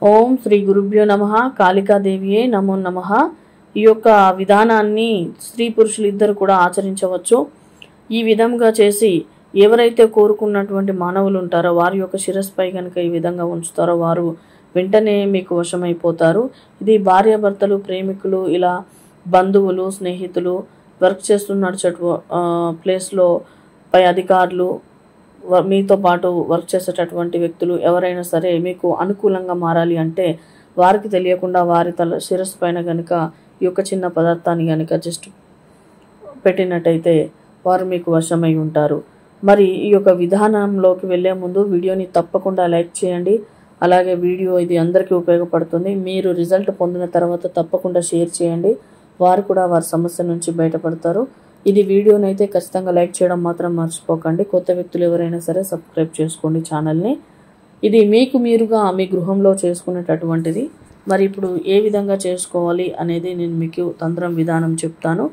ఓం శ్రీ గురుభ్యో నమ కాళికాదేవియే నమో నమ ఈ యొక్క విధానాన్ని స్త్రీ పురుషులు ఇద్దరు కూడా ఆచరించవచ్చు ఈ విధంగా చేసి ఎవరైతే కోరుకున్నటువంటి మానవులు ఉంటారో వారి యొక్క శిరస్పై కనుక ఈ విధంగా ఉంచుతారో వారు వెంటనే మీకు వశమైపోతారు ఇది భార్యాభర్తలు ప్రేమికులు ఇలా బంధువులు స్నేహితులు వర్క్ చేస్తున్న చటు ప్లేస్లో పై అధికారులు వ- మీతో పాటు వర్క్ చేసేటటువంటి వ్యక్తులు ఎవరైనా సరే మీకు అనుకూలంగా మారాలి అంటే వారికి తెలియకుండా వారి తల శిరస్సు పైన కనుక ఈ యొక్క చిన్న పదార్థాన్ని కనుక జస్ట్ పెట్టినట్టయితే వారు మీకు వశమై ఉంటారు మరి ఈ యొక్క విధానంలోకి వెళ్ళే ముందు వీడియోని తప్పకుండా లైక్ చేయండి అలాగే వీడియో ఇది అందరికీ ఉపయోగపడుతుంది మీరు రిజల్ట్ పొందిన తర్వాత తప్పకుండా షేర్ చేయండి వారు కూడా వారి సమస్య నుంచి బయటపడతారు ఇది వీడియోని అయితే ఖచ్చితంగా లైక్ చేయడం మాత్రం మర్చిపోకండి కొత్త వ్యక్తులు ఎవరైనా సరే సబ్స్క్రైబ్ చేసుకోండి ఛానల్ని ఇది మీకు మీరుగా మీ గృహంలో చేసుకునేటటువంటిది మరి ఇప్పుడు ఏ విధంగా చేసుకోవాలి అనేది నేను మీకు తంత్రం విధానం చెప్తాను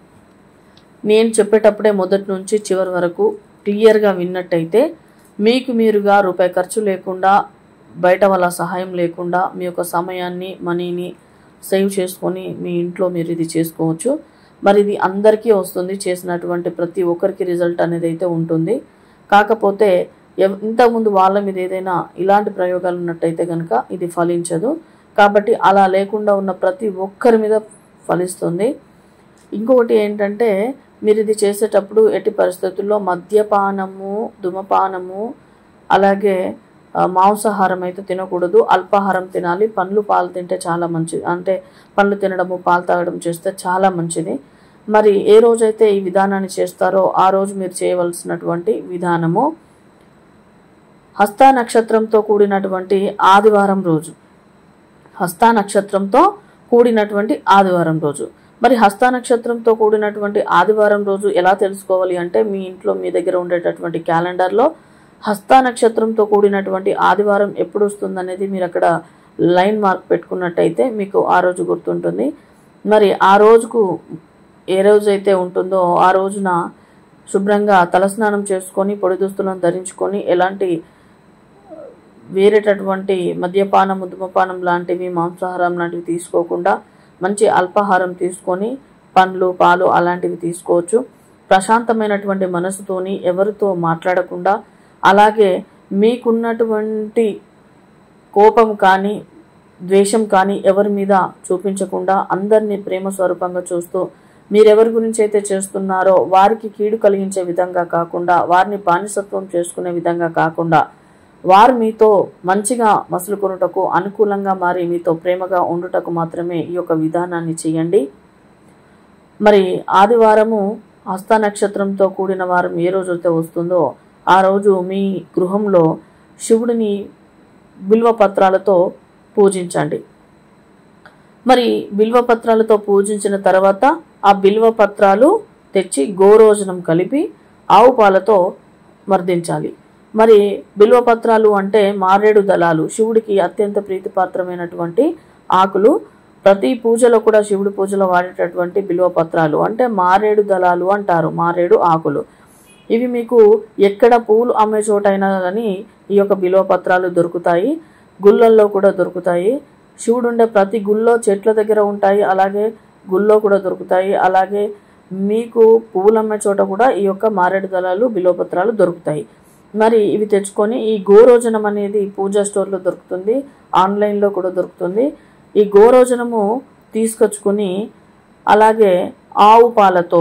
నేను చెప్పేటప్పుడే మొదటి నుంచి చివరి వరకు క్లియర్గా విన్నట్టయితే మీకు మీరుగా రూపాయి ఖర్చు లేకుండా బయట వాళ్ళ సహాయం లేకుండా మీ యొక్క సమయాన్ని మనీని సేవ్ చేసుకొని మీ ఇంట్లో మీరు ఇది చేసుకోవచ్చు మరి ఇది అందరికీ వస్తుంది చేసినటువంటి ప్రతి ఒక్కరికి రిజల్ట్ అనేది అయితే ఉంటుంది కాకపోతే ఎవ్- ఇంతకుముందు వాళ్ళ మీద ఏదైనా ఇలాంటి ప్రయోగాలు ఉన్నట్టయితే కనుక ఇది ఫలించదు కాబట్టి అలా లేకుండా ఉన్న ప్రతి ఒక్కరి మీద ఫలిస్తుంది ఇంకొకటి ఏంటంటే మీరు ఇది చేసేటప్పుడు ఎట్టి పరిస్థితుల్లో మద్యపానము ధూమపానము అలాగే ఆ, మాంసాహారం అయితే తినకూడదు అల్పాహారం తినాలి పండ్లు పాలు తింటే చాలా మంచిది అంటే పండ్లు తినడము పాలు తాగడం చేస్తే చాలా మంచిది మరి ఏ రోజైతే ఈ విధానాన్ని చేస్తారో ఆ రోజు మీరు చేయవలసినటువంటి విధానము హస్త నక్షత్రంతో కూడినటువంటి ఆదివారం రోజు హస్త నక్షత్రంతో కూడినటువంటి ఆదివారం రోజు మరి హస్త నక్షత్రంతో కూడినటువంటి ఆదివారం రోజు ఎలా తెలుసుకోవాలి అంటే మీ ఇంట్లో మీ దగ్గర ఉండేటటువంటి క్యాలెండర్లో హస్త నక్షత్రంతో కూడినటువంటి ఆదివారం ఎప్పుడు వస్తుందనేది మీరు అక్కడ లైన్ మార్క్ పెట్టుకున్నట్టయితే మీకు ఆ రోజు గుర్తుంటుంది మరి ఆ రోజుకు ఏ రోజైతే ఉంటుందో ఆ రోజున శుభ్రంగా తలస్నానం చేసుకొని పొడి దుస్తులను ధరించుకొని ఎలాంటి వేరేటటువంటి మద్యపానం ధూమపానం లాంటివి మాంసాహారం లాంటివి తీసుకోకుండా మంచి అల్పాహారం తీసుకొని పండ్లు పాలు అలాంటివి తీసుకోవచ్చు ప్రశాంతమైనటువంటి మనసుతోని ఎవరితో మాట్లాడకుండా అలాగే మీకున్నటువంటి కోపం కానీ ద్వేషం కానీ ఎవరి మీద చూపించకుండా అందరినీ ప్రేమ స్వరూపంగా చూస్తూ మీరెవరి గురించి అయితే చేస్తున్నారో వారికి కీడు కలిగించే విధంగా కాకుండా వారిని బానిసత్వం చేసుకునే విధంగా కాకుండా వారు మీతో మంచిగా మసులుకొనుటకు అనుకూలంగా మారి మీతో ప్రేమగా ఉండుటకు మాత్రమే ఈ యొక్క విధానాన్ని చేయండి మరి ఆదివారము హస్త నక్షత్రంతో కూడిన వారం ఏ రోజైతే వస్తుందో ఆ రోజు మీ గృహంలో శివుడిని బిల్వ పత్రాలతో పూజించండి మరి బిల్వ పత్రాలతో పూజించిన తర్వాత ఆ బిల్వ పత్రాలు తెచ్చి గోరోజనం కలిపి ఆవు పాలతో మర్దించాలి మరి బిల్వ పత్రాలు అంటే మారేడు దళాలు శివుడికి అత్యంత ప్రీతిపాత్రమైనటువంటి ఆకులు ప్రతి పూజలో కూడా శివుడి పూజలో వాడేటటువంటి బిల్వ పత్రాలు అంటే మారేడు దళాలు అంటారు మారేడు ఆకులు ఇవి మీకు ఎక్కడ పూలు అమ్మే చోటైనా కానీ ఈ యొక్క బిల్వ పత్రాలు దొరుకుతాయి గుళ్ళల్లో కూడా దొరుకుతాయి శివుడు ఉండే ప్రతి గుళ్ళో చెట్ల దగ్గర ఉంటాయి అలాగే గుళ్ళో కూడా దొరుకుతాయి అలాగే మీకు పువ్వులు అమ్మే చోట కూడా ఈ యొక్క మారేడు దళాలు బిల్వపత్రాలు దొరుకుతాయి మరి ఇవి తెచ్చుకొని ఈ గోరోజనం అనేది పూజా స్టోర్లో దొరుకుతుంది ఆన్లైన్లో కూడా దొరుకుతుంది ఈ గోరోజనము తీసుకొచ్చుకొని అలాగే ఆవు పాలతో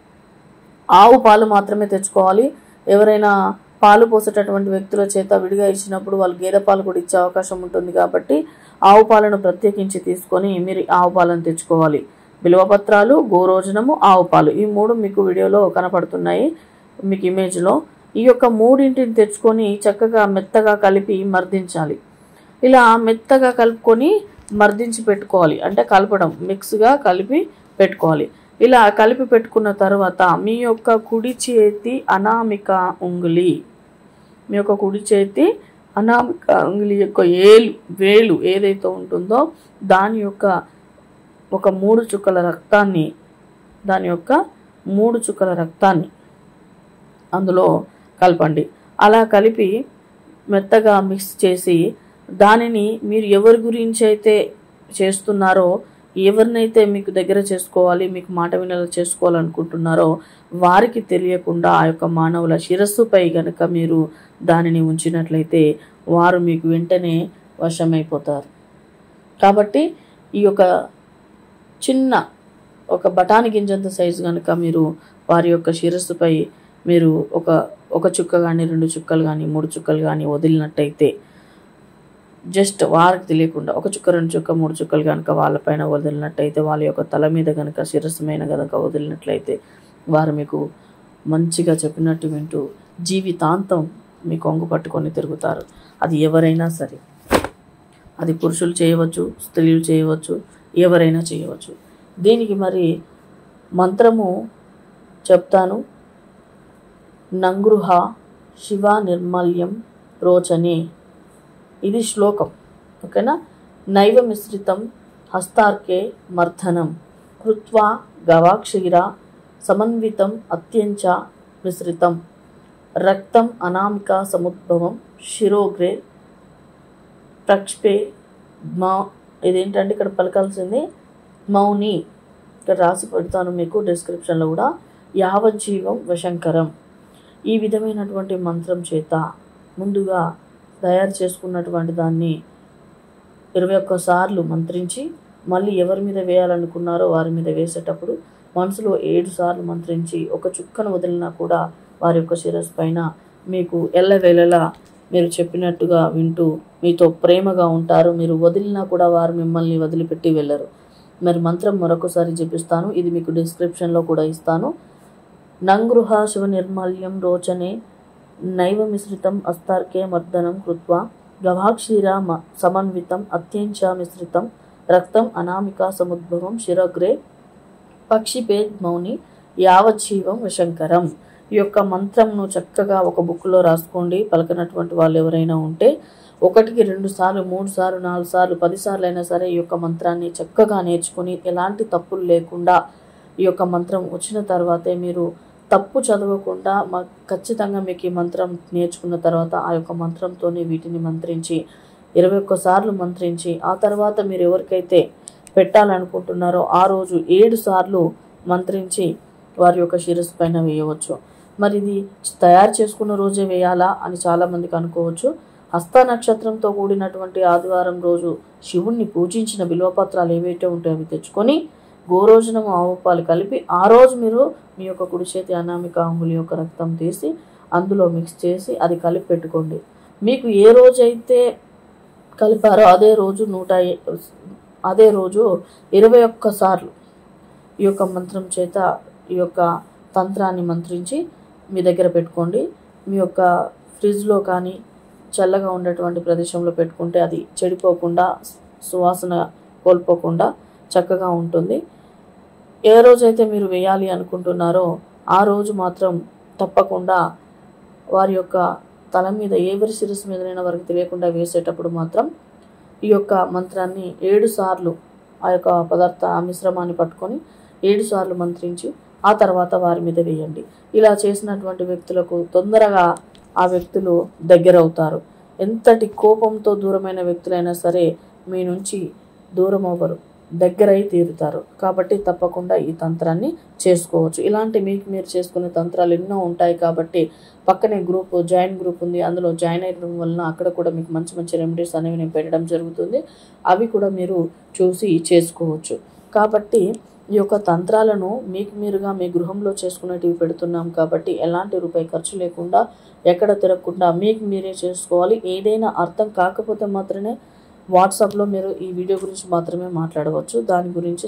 ఆవు పాలు మాత్రమే తెచ్చుకోవాలి ఎవరైనా పాలు పోసేటటువంటి వ్యక్తుల చేత విడిగా ఇచ్చినప్పుడు వాళ్ళు గేదె పాలు కూడా ఇచ్చే అవకాశం ఉంటుంది కాబట్టి ఆవు పాలను ప్రత్యేకించి తీసుకొని మీరు ఆవు పాలను తెచ్చుకోవాలి బిల్వపత్రాలు గోరోజనము ఆవు పాలు ఈ మూడు మీకు వీడియోలో కనపడుతున్నాయి మీకు ఇమేజ్లో ఈ యొక్క మూడింటిని తెచ్చుకొని చక్కగా మెత్తగా కలిపి మర్దించాలి ఇలా మెత్తగా కలుపుకొని మర్దించి పెట్టుకోవాలి అంటే కలపడం మిక్స్గా కలిపి పెట్టుకోవాలి ఇలా కలిపి పెట్టుకున్న తర్వాత మీ యొక్క కుడి చేతి అనామిక ఉంగులి మీ యొక్క కుడి చేతి అనామిక ఉంగులి యొక్క ఏలు వేలు ఏదైతే ఉంటుందో దాని యొక్క ఒక మూడు చుక్కల రక్తాన్ని దాని యొక్క మూడు చుక్కల రక్తాన్ని అందులో కలపండి అలా కలిపి మెత్తగా మిక్స్ చేసి దానిని మీరు ఎవరి గురించి అయితే చేస్తున్నారో ఎవరినైతే మీకు దగ్గర చేసుకోవాలి మీకు మాట వినేలా చేసుకోవాలనుకుంటున్నారో వారికి తెలియకుండా ఆ యొక్క మానవుల శిరస్సుపై గనుక మీరు దానిని ఉంచినట్లయితే వారు మీకు వెంటనే వశమైపోతారు కాబట్టి ఈ యొక్క చిన్న ఒక బఠాని గింజంత సైజు కనుక మీరు వారి యొక్క శిరస్సుపై మీరు ఒక ఒక చుక్క కానీ రెండు చుక్కలు కానీ మూడు చుక్కలు కానీ వదిలినట్టయితే జస్ట్ వారికి తెలియకుండా ఒక చుక్క రెండు చుక్క మూడు చుక్కలు కనుక వాళ్ళపైన వదిలినట్టయితే వాళ్ళ యొక్క తల మీద కనుక శిరస్సు మీద కనుక వదిలినట్లయితే వారు మీకు మంచిగా చెప్పినట్టు వింటూ జీవితాంతం మీ కొంగు పట్టుకొని తిరుగుతారు అది ఎవరైనా సరే అది పురుషులు చేయవచ్చు స్త్రీలు చేయవచ్చు ఎవరైనా చేయవచ్చు దీనికి మరి మంత్రము చెప్తాను నంగృహ శివ నిర్మల్యం రోచనే ఇది శ్లోకం ఓకేనా నైవ మిశ్రితం హస్తార్కే మర్ధనం కృత్వా గవాక్షీర సమన్వితం అత్యంచ మిశ్రితం రక్తం అనామిక సముద్భవం శిరోగ్రే ప్రక్షపే మా ఇదేంటంటే ఇక్కడ పలకాల్సింది మౌని ఇక్కడ రాసి పెడతాను మీకు డిస్క్రిప్షన్లో కూడా యావజ్జీవం వశంకరం ఈ విధమైనటువంటి మంత్రం చేత ముందుగా తయారు చేసుకున్నటువంటి దాన్ని ఇరవై ఒక్కసార్లు మంత్రించి మళ్ళీ ఎవరి మీద వేయాలనుకున్నారో వారి మీద వేసేటప్పుడు మనసులో ఏడు సార్లు మంత్రించి ఒక చుక్కను వదిలినా కూడా వారి యొక్క శిరస్సు పైన మీకు ఎల్లవేళలా మీరు చెప్పినట్టుగా వింటూ మీతో ప్రేమగా ఉంటారు మీరు వదిలినా కూడా వారు మిమ్మల్ని వదిలిపెట్టి వెళ్ళరు మరి మంత్రం మరొకసారి చెప్పిస్తాను ఇది మీకు డిస్క్రిప్షన్లో కూడా ఇస్తాను నంగృహ శివ నిర్మాల్యం రోచనే నైవ మిశ్రితం అస్తార్కే మర్దనం కృత్వా గవాక్షీర మ- సమన్వితం అత్యంచ మిశ్రితం రక్తం అనామిక సముద్భవం శిరగ్రే పక్షిపేద్ మౌని యావజ్జీవం విశంకరం ఈ యొక్క మంత్రంను చక్కగా ఒక బుక్లో రాసుకోండి పలకనటువంటి వాళ్ళు ఎవరైనా ఉంటే ఒకటికి రెండు సార్లు మూడు సార్లు నాలుగు సార్లు పది సార్లు అయినా సరే ఈ యొక్క మంత్రాన్ని చక్కగా నేర్చుకుని ఎలాంటి తప్పులు లేకుండా ఈ యొక్క మంత్రం వచ్చిన తర్వాతే మీరు తప్పు చదవకుండా మా ఖచ్చితంగా మీకు ఈ మంత్రం నేర్చుకున్న తర్వాత ఆ యొక్క మంత్రంతోనే వీటిని మంత్రించి ఇరవై ఒక్కసార్లు మంత్రించి ఆ తర్వాత మీరు ఎవరికైతే పెట్టాలనుకుంటున్నారో ఆ రోజు ఏడు సార్లు మంత్రించి వారి యొక్క శిరస్సు పైన వేయవచ్చు మరి ఇది తయారు చేసుకున్న రోజే వేయాలా అని చాలామందికి అనుకోవచ్చు హస్త నక్షత్రంతో కూడినటువంటి ఆదివారం రోజు శివుణ్ణి పూజించిన బిల్వపత్రాలు ఏవైతే ఉంటాయో అవి తెచ్చుకొని గోరోజనము ఆవు పాలు కలిపి ఆ రోజు మీరు మీ యొక్క కుడి చేతి అనామిక అంగుళి యొక్క రక్తం తీసి అందులో మిక్స్ చేసి అది కలిపి పెట్టుకోండి మీకు ఏ రోజైతే కలిపారో అదే రోజు నూట ఏ- అదే రోజు ఇరవై ఒక్క సార్లు ఈ యొక్క మంత్రం చేత ఈ యొక్క తంత్రాన్ని మంత్రించి మీ దగ్గర పెట్టుకోండి మీ యొక్క ఫ్రిడ్జ్లో కానీ చల్లగా ఉండేటువంటి ప్రదేశంలో పెట్టుకుంటే అది చెడిపోకుండా సువాసన కోల్పోకుండా చక్కగా ఉంటుంది ఏ రోజైతే మీరు వేయాలి అనుకుంటున్నారో ఆ రోజు మాత్రం తప్పకుండా వారి యొక్క తల మీద ఎవరి శిరస్సు మీదనైనా వారికి తెలియకుండా వేసేటప్పుడు మాత్రం ఈ యొక్క మంత్రాన్ని ఏడు సార్లు ఆ యొక్క పదార్థ ఆ మిశ్రమాన్ని పట్టుకొని ఏడు సార్లు మంత్రించి ఆ తర్వాత వారి మీద వేయండి ఇలా చేసినటువంటి వ్యక్తులకు తొందరగా ఆ వ్యక్తులు దగ్గర అవుతారు ఎంతటి కోపంతో దూరమైన వ్యక్తులైనా సరే మీ నుంచి దూరం అవ్వరు దగ్గరై తీరుతారు కాబట్టి తప్పకుండా ఈ తంత్రాన్ని చేసుకోవచ్చు ఇలాంటి మీకు మీరు చేసుకునే తంత్రాలు ఎన్నో ఉంటాయి కాబట్టి పక్కనే గ్రూప్ జాయిన్ గ్రూప్ ఉంది అందులో జాయిన్ అయ్యడం వలన అక్కడ కూడా మీకు మంచి మంచి రెమెడీస్ అనేవి నేను పెట్టడం జరుగుతుంది అవి కూడా మీరు చూసి చేసుకోవచ్చు కాబట్టి ఈ యొక్క తంత్రాలను మీకు మీరుగా మీ గృహంలో చేసుకునేటివి పెడుతున్నాం కాబట్టి ఎలాంటి రూపాయి ఖర్చు లేకుండా ఎక్కడ తిరగకుండా మీకు మీరే చేసుకోవాలి ఏదైనా అర్థం కాకపోతే మాత్రమే వాట్సాప్లో మీరు ఈ వీడియో గురించి మాత్రమే మాట్లాడవచ్చు దాని గురించి